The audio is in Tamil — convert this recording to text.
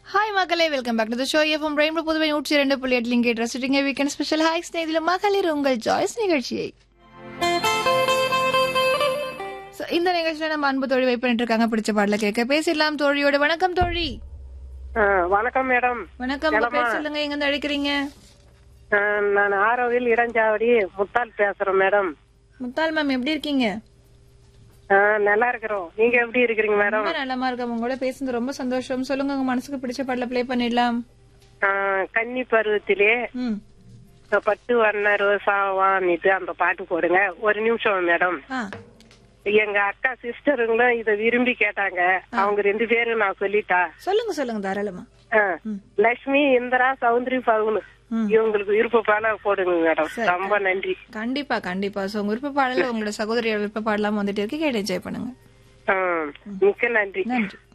ஹாய் மகளே welcome back to the show FM rainbow Puduvai நூற்றி இரண்டு புள்ளி எட்டு லிங்கே ரசிட்டிங்க வீக்கெண்ட் ஸ்பெஷல் ஹாய் ஸ்நேகிதில் மகளிர் உங்கள் ஜாய்ஸ் நிகழ்ச்சியை So, இந்த நிகழ்ச்சியில நம்ம அன்பு தோழி வெயிட் பண்ணிட்டு இருக்காங்க பிடிச்ச பாடல கேட்க பேசிடலாம் தோழியோட வணக்கம் தோழி ஆ, வணக்கம் மேடம் வணக்கம் உங்க பேர் சொல்லுங்க எங்க இருந்து அழைக்கிறீங்க ஆ, நான் ஆரோவில் இடஞ்சாவடி முத்தால் பேசுறேன் மேடம் முத்தால் மேம் எப்படி இருக்கீங்க ஆ, நல்லா இருக்கிறோம் நீங்க எப்படி இருக்கிறீங்க மேடம் ரொம்ப நல்லமா இருக்கோம் உங்களோட பேசுனது ரொம்ப சந்தோஷம் சொல்லுங்க உங்க மனசுக்கு பிடிச்ச பாடல ப்ளே பண்ணிடலாம் ஆ, கன்னி பருவத்திலே ம் பட்டு வண்ண ரோசாவான்னுட்டு அந்த பாட்டு போடுங்க ஒரு நிமிஷம் மேடம் ஆ எங்க அக்கா சிஸ்டருங்களும் இத விரும்பி கேட்டாங்க அவங்க ரெண்டு பேரும் நான் சொல்லிட்டா சொல்லுங்க சொல்லுங்க தாராளமா ஆ, லட்சுமி இந்திரா சௌந்தரி பவுனு ம். இவங்களுக்கு விருப்ப பாட போடுங்க மேடம் ரொம்ப நன்றி கண்டிப்பா கண்டிப்பா சோ உங்க விருப்ப பாடல உங்களோட சகோதரியோட விருப்ப பாடலாம் வந்துட்டு இருக்கு கேட்டு என்ஜாய் பண்ணுங்க ஆ, மிக்க நன்றி நன்றி